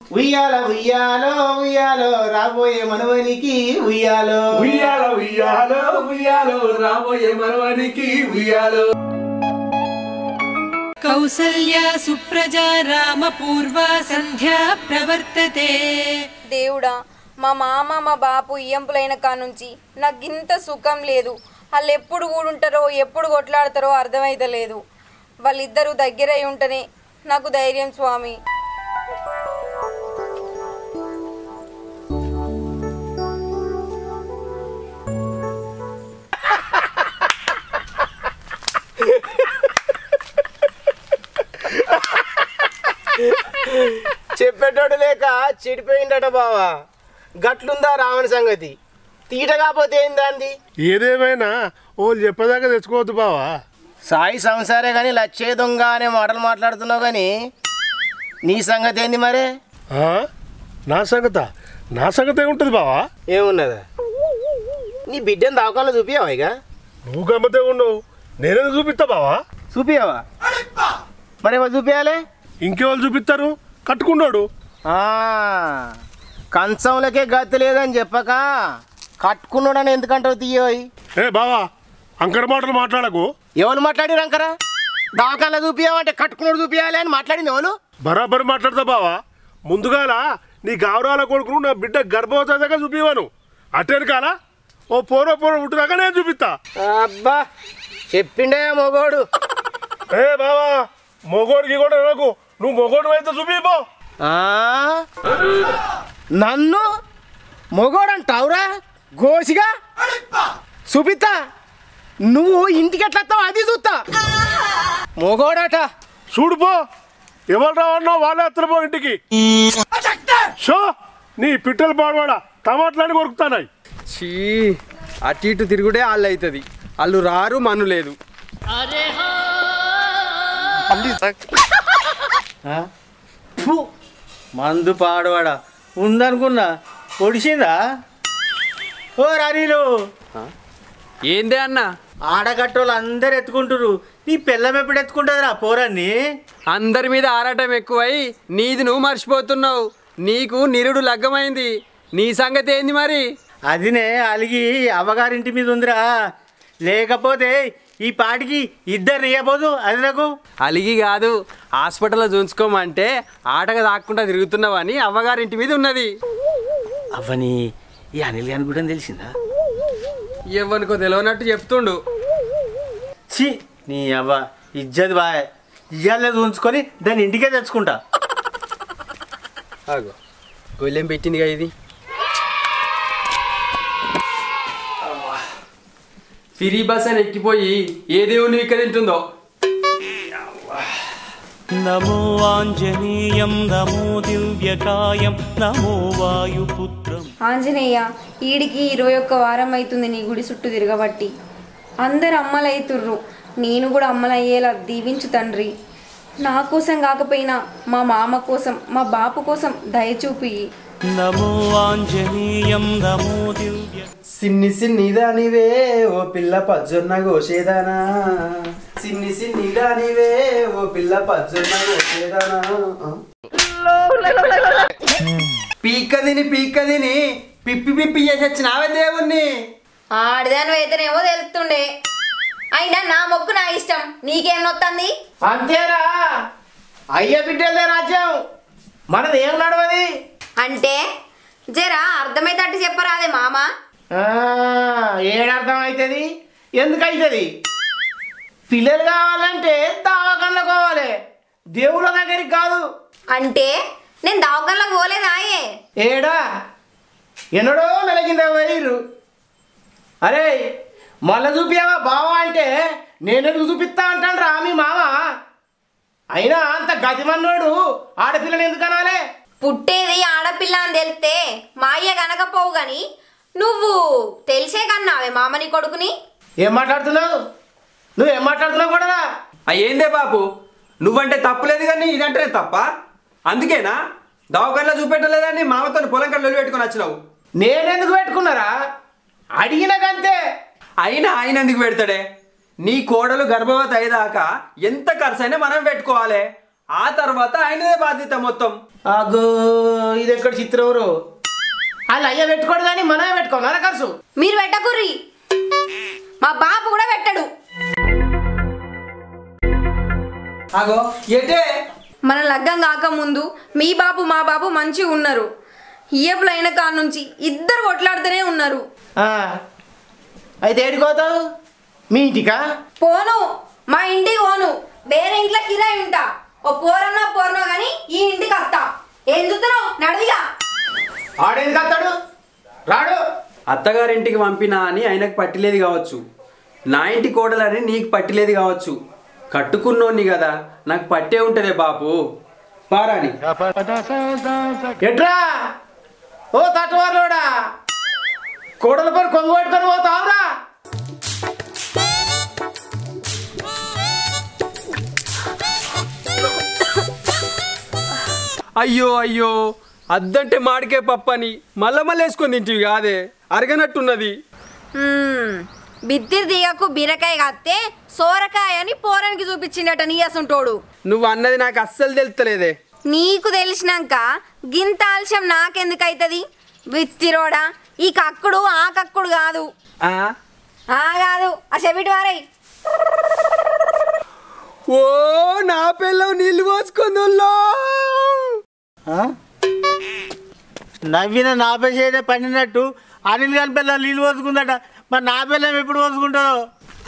ఉయ్యాల ఉయ్యాలో ఉయ్యాలో రాబోయే మనవనికి ఉయ్యాలో ఉయ్యాలో ఉయ్యాలో ఉయ్యాలో రాబోయే మనవానికి ఉయ్యాలో కౌసల్యా సుప్రజా రామ పూర్వా సంధ్యా ప్రవర్తతే దేవుడా మా మామ మా బాపు ఇయ్యంపులైన కానుంచి నాకు ఇంత సుఖం లేదు వాళ్ళు ఎప్పుడు కూడుంటారో ఎప్పుడు కొట్లాడతారో అర్థమైతలేదు వాళ్ళిద్దరూ దగ్గరై ఉంటేనే నాకు ధైర్యం స్వామి చెప్పేటోడు లేక చెడిపోయిందట బావా గట్లుందా రావణ సంగతి తీట కాకపోతే ఏందంది ఏదేమైనా వాళ్ళు చెప్పేదాకా తెచ్చుకోవద్దు బావా సాయి సంసారే కానీ లచ్చే దొంగ అనే మాటలు మాట్లాడుతున్నావు కానీ నీ సంగతి ఏంది మరే ఆ? నా సంగత నా సంగతి ఏముంటుంది బావా ఏమున్నదా నీ బిడ్డను దావకాల్లో చూపియావా ఇక నువ్వు గమ్మతే ఉండవు నేనేది చూపిస్తా బావా చూపియావా మరి ఎవరు చూపియాలి ఇంకెవరు చూపిస్తారు కట్టుకున్నాడు ఆ, కంచంలకే గతి లేదని చెప్పక కట్టుకున్నాడని ఎందుకంటావు తీయోయ్ ఏ బావా అంకర మాటలు మాట్లాడకు ఎవరు మాట్లాడిరు అంకరా దావకాల్లో చూపియావంటే కట్టుకున్నాడు చూపియాలి అని మాట్లాడింది ఎవరు బరాబర్ మాట్లాడతా బావా ముందుగాల నీ గౌరవాల కొడుకును నా బిడ్డ గర్భవతాగా చూపివాను అట్టేను కాలా ఓ పోరో పోరో పుట్టినాక నేను చూపిస్తా అబ్బా చెప్పిండే మొగోడు ఏ బావా మొగోడికి కూడా నాకు నువ్వు మొగోడు అయితే చూపిపో ఆ? నన్ను మొగోడంటావురా గోసిగా చూపిస్తా నువ్వు ఇంటికి ఎట్లా వస్తావు అది చూస్తా మొగోడట చూడుపో ఎవరు రావన్నో వాళ్ళే ఎత్తరపో ఇంటికి షో నీ పిట్టలు పాడవాడా టమాటాలని కొరుకుతానాయి చీ అటు ఇటు తిరుగుడే వాళ్ళు అవుతుంది వాళ్ళు రారు మను లేదు ఫు, మందు పాడవాడా ఉందనుకున్నా పొడిచిందా ఓ రానీలు ఏందే అన్న ఆడగట్టోళ్ళు అందరు ఎత్తుకుంటురు నీ పిల్లం ఎప్పుడు ఎత్తుకుంటుందిరా పోరాన్ని అందరి మీద ఆరాటం ఎక్కువై నీది నువ్వు మర్చిపోతున్నావు నీకు నిరుడు లగ్గమైంది నీ సంగతి ఏంది మరి అదినే అలిగి అవ్వగారింటి మీద ఉందిరా లేకపోతే ఈ పాటికి ఇద్దరు ఇయ్యబోదు అది నాకు అలిగి కాదు హాస్పిటల్లో చూసుకోమంటే ఆటగా దాక్కుండా తిరుగుతున్నావు అని అవ్వగారింటి మీద ఉన్నది అవ్వని ఈ అనిల్ గాని కూడా తెలిసిందా ఎవరికో తెలియనట్టు చెప్తుండు ఛీ నీ అవ్వ ఇజ్జది బాయ్ ఇయ్యాలేదు ఉంచుకొని దాన్ని ఇంటికే తెచ్చుకుంటా ఆగో గొల్లెం పెట్టిందిగా ఇది ఫిరీ బస్ అని ఎక్కిపోయి ఏ దేవుని ఇక్కడ తింటుందో నమో ఆంజనేయం నమో దివ్యకాయం నమో వాయుపుత్రం ఆంజనేయ ఈడికి ఇరవై ఒక్క వారం అవుతుంది నీ గుడి చుట్టూ తిరగబట్టి అందరు అమ్మలైతుర్రు నేను కూడా అమ్మలయ్యేలా దీవించు తండ్రి నా కోసం కాకపోయినా మా మామ కోసం మా బాపు కోసం దయచూపి నమో ఆంజనేయం నమో దివ్య సిన్ని సిన్ని దానివే ఓ పిల్ల పజ్జొన్న గోసేదానా సిన్ని సిన్ని దానివే ఓ పిల్ల పజ్జొన్న గోసేదానా పీక్కదిని పీక్కదిని పిప్పి పిప్పి చేసొచ్చినావే దేవుణ్ణి ఆడిదాని అయితేనేమో తెలుస్తుండే అయినా నా మొక్కు నా ఇష్టం నీకేం నొత్తంది అంతేరా అయ్య బిడ్డలే రాజ్యం మనది ఏం నడవది అంటే జరా అర్థమైతట్టు చెప్పరాదే మామ ఆ, ఏడర్థం అవుతుంది ఎందుకు అవుతుంది పిల్లలు కావాలంటే దావకన్నా పోవాలి దేవుళ్ళ దగ్గరికి కాదు అంటే నేను దవాఖానలో పోలేదాయే ఏడా ఎన్నడో మెలగింద వైరు అరే మళ్ళా చూపియావా బావా అంటే నేనెందుకు చూపిస్తా అంటాను రా మీ మామ అయినా అంత గతిమన్నోడు ఆడపిల్లని ఎందుకు అనాలే పుట్టేది ఆడపిల్ల అని తెలిస్తే మా అయ్య గనకపోవు గాని నువ్వు తెలిసే కన్నావే మామని కొడుకుని ఏం మాట్లాడుతున్నావు నువ్వు ఏం మాట్లాడుతున్నావు కూడా ఏందే బాబు నువ్వంటే తప్పులేదు కానీ ఇదంటే తప్ప అందుకేనా దవాఖానలో చూపెట్టలేదని మామతో పొలం కళ్ళు పెట్టుకొని వచ్చినావు నేనెందుకు పెట్టుకున్నారా అడిగినకంతే అయినా ఆయన ఎందుకు పెడతాడే నీ కోడలు గర్భవతి అయ్యేదాకా ఎంత ఖర్చు అయినా మనం పెట్టుకోవాలి ఆ తర్వాత ఆయనదే బాధ్యత మొత్తం అగో ఇది ఎక్కడ చిత్రవరు వాళ్ళు అయ్య పెట్టుకోడు కానీ మనమే పెట్టుకోనారా ఖర్చు మీరు పెట్టకుర్రి మా బాబు కూడా పెట్టడు అగో ఎటే మన లగ్గం కాకముందు మీ బాబు మా బాబు మంచిగా ఉన్నారు ఇయ్యపులు అయిన కాడ నుంచి ఇద్దరు కొట్లాడుతూనే ఉన్నారు ఆ, అయితే ఏడుకోతావు మీ ఇంటికా పోను మా ఇంటికి పోను వేరే ఇంట్లో కిరాయి ఉంటా ఓ పోరన్నా పోరనో కానీ ఈ ఇంటికి వస్తా ఏం చూస్తున్నావు నడవిగా ఆడేందుకు వస్తాడు రాడు అత్తగారింటికి పంపినా అని ఆయనకు పట్టిలేదు కావచ్చు నా ఇంటి కోడలని నీకు పట్టిలేదు కావచ్చు కట్టుకున్నోని కదా నాకు పట్టే ఉంటదే బాపు పారాని ఎట్రా ఓ తట్టువారులోడా కోడల పని కొంగు పట్టుకొని పోతావురా అయ్యో అయ్యో అద్దంటే మాడికే పప్పని మళ్ళా మళ్ళీ వేసుకొని తింటివి కాదే అరగనట్టున్నది బిత్తిరి దిగకు బీరకాయ కత్తే సోరకాయ అని పోరానికి చూపించిండట నీయసుంటోడు నువ్వు అన్నది నాకు అస్సలు తెలుస్తలేదే నీకు తెలిసినాక గింత ఆలస్యం నాకెందుకైతుంది బిత్తిరోడా ఈ కక్కుడు ఆ కక్కుడు కాదు ఆ? ఆ కాదు ఆ చెవిటి వారై ఓ నా పిల్లలు నీళ్ళు పోసుకుందో ఆ? నవ్విన నా పేసేదే పండినట్టు అనిల్ గారి పిల్లలు నీళ్ళు పోసుకుందట మరి నా పిల్లం ఎప్పుడు పోసుకుంటుందో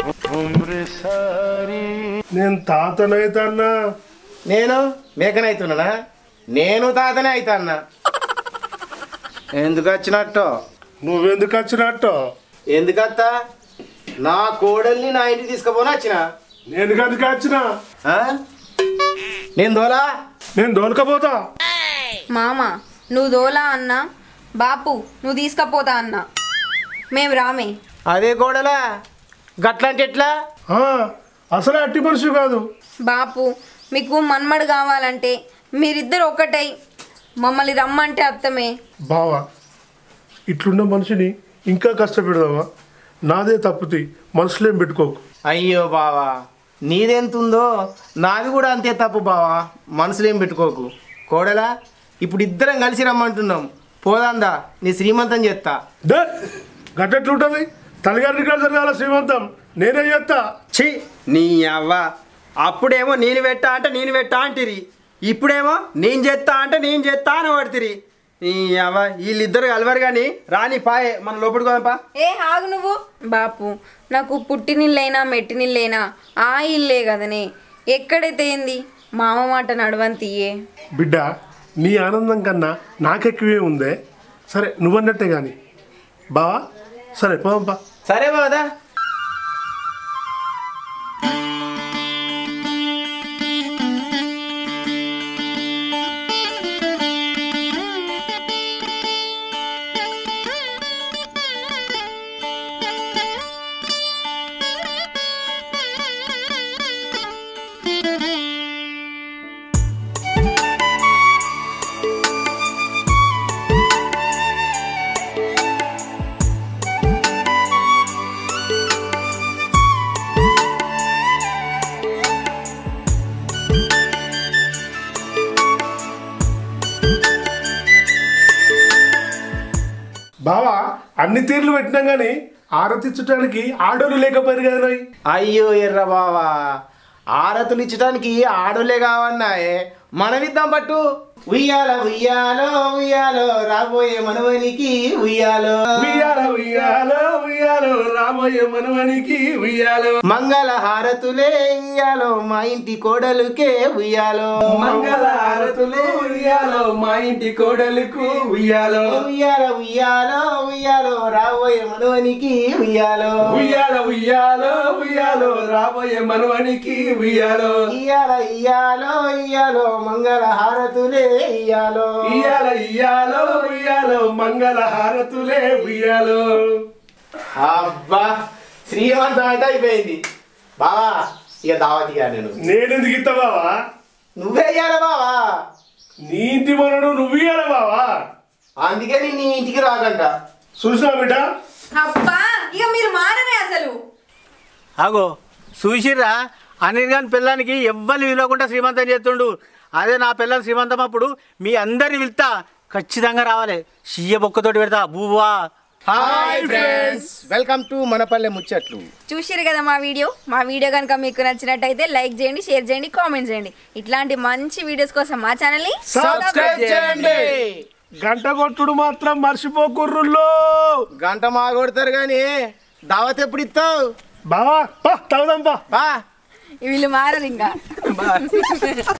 నేను తాతనైతన్నా నేను మేకనైతున్నానా నేను తాతనే అవుతాన్నా ఎందుకు వచ్చినట్టు నువ్వెందుకు వచ్చినట్టు ఎందుకు అత్తా నా కోడల్ని నా ఇంటికి తీసుకుపోని వచ్చిన నేను కనుక వచ్చిన ఆ? నేను దోలా నేను దోలకపోతా మామ నువ్వు దోలా అన్నా బాపు నువ్వు తీసుకపోతా అన్నా మేము రామే అదే కోడలా గట్లంటే ఎట్లా ఆ, అసలే అట్టి మనిషి కాదు బాపు మీకు మన్మడు కావాలంటే మీరిద్దరు ఒకటై మమ్మల్ని రమ్మంటే అత్తమే బావా ఇట్లున్న మనిషిని ఇంకా కష్టపెడదామా నాదే తప్పుతి మనసులేం పెట్టుకోకు అయ్యో బావా నీదెంతుందో నాది కూడా అంతే తప్పు బావా మనసులో ఏం పెట్టుకోకు కోడలా ఇప్పుడు ఇద్దరం కలిసి రమ్మంటున్నాం పోదాందా నీ శ్రీమంతం చేస్తా దే గట్టెట్లుంటుంది తల్లిగారి కాడ జరగాల శ్రీమంతం నేనే చేస్తా ఛీ నీ అవ్వ అప్పుడేమో నేను పెట్టా అంటే నేను పెట్టా అంటిరి ఇప్పుడేమో నేను చేస్తా అంటే నేను చేస్తా అని పడుతుంది నీ అవ్వ వీళ్ళిద్దరు కలవరు కానీ రాని పాయే మన లోపలికి పోదాంపా ఏ ఆగు నువ్వు బాపు నాకు పుట్టినిల్లైనా మెట్టినిల్లైనా ఆ ఇల్లే కదనే ఎక్కడైతే ఏంది మామ మాట నడవంతియే బిడ్డ నీ ఆనందం కన్నా నాకెక్కువే ఉందే సరే నువ్వన్నట్టే కానీ బావా సరే పోదాంపా సరే బావదా బావా అన్ని తీర్లు పెట్టినాం కానీ ఆరతిచ్చడానికి ఆడోళ్ళు లేకపోయారు కదా నాయ్. అయ్యో ఎర్ర బావా ఆరతులు ఇచ్చడానికి ఆడోలే కావన్నాయే మనమిద్దాం పట్టు ఉయ్యాల ఉయ్యాలో ఉయ్యాలో రాబోయే మనవనికి ఉయ్యాలో ఉయ్యాల ఉయ్యాలో ఉయ్యాలో రాబోయే మనవనికి ఉయ్యాలో మంగళ హారతులే ఉయ్యాలో మా ఇంటి కోడలుకే ఉయ్యాలో మంగళ హారతులే ఉయ్యాలో మా ఇంటి కోడలకు ఉయ్యాలో ఉయ్యాల ఉయ్యాలో ఉయ్యాలో రాబోయే మనవనికి ఉయ్యాలో ఉయ్యాల ఉయ్యాలో ఉయ్యాలో రాబోయే మనవనికి ఉయ్యాలో ఇయ్యాల ఇయ్యాలో ఇయ్యాలో మంగళ హారతులే ఇయ్యాలో ఉయ్యాల ఉయ్యాలో ఉయ్యాలో మంగళ హారతులే ఉయ్యాలో అబ్బా శ్రీమంతం అయితే అయిపోయింది బావా ఇక దావతిగా నేను నేనెందుకు ఇస్తా బావా నువ్వే ఇయ్యాల బావా నీ ఇంటి మనడు నువ్వు ఇయ్యాల బావా అందుకే నేను నీ ఇంటికి రాకంట చూసినా బిడ్డ అబ్బా ఇక మీరు మారనే అసలు అగో చూసిర్రా అనిల్ గాని పిల్లానికి ఎవ్వరిని విలువకుండా శ్రీమంతం చేస్తుండు అదే నా పిల్లని శ్రీమంతం అప్పుడు మీ అందరిని వెళ్తా ఖచ్చితంగా రావాలి షియ్య బొక్కతోటి పెడతా బూవా హాయ్ ఫ్రెండ్స్ వెల్కమ్ టు మనపల్లె ముచ్చట్లు చూసిరు కదా మా వీడియో మా వీడియో కనుక మీకు నచ్చినట్టయితే లైక్ చేయండి షేర్ చేయండి కామెంట్ చేయండి ఇట్లాంటి మంచి వీడియోస్ కోసం మా ఛానల్ని సబ్స్క్రైబ్ చేయండి గంట కొట్టుడు మాత్రం మర్చిపోకుర్రుల్లో గంట మా కొడతారు కానీ దావత్ ఎప్పుడు ఇస్తావు బావా పా తాగుదాం పా బా వీళ్ళు మారరు ఇంకా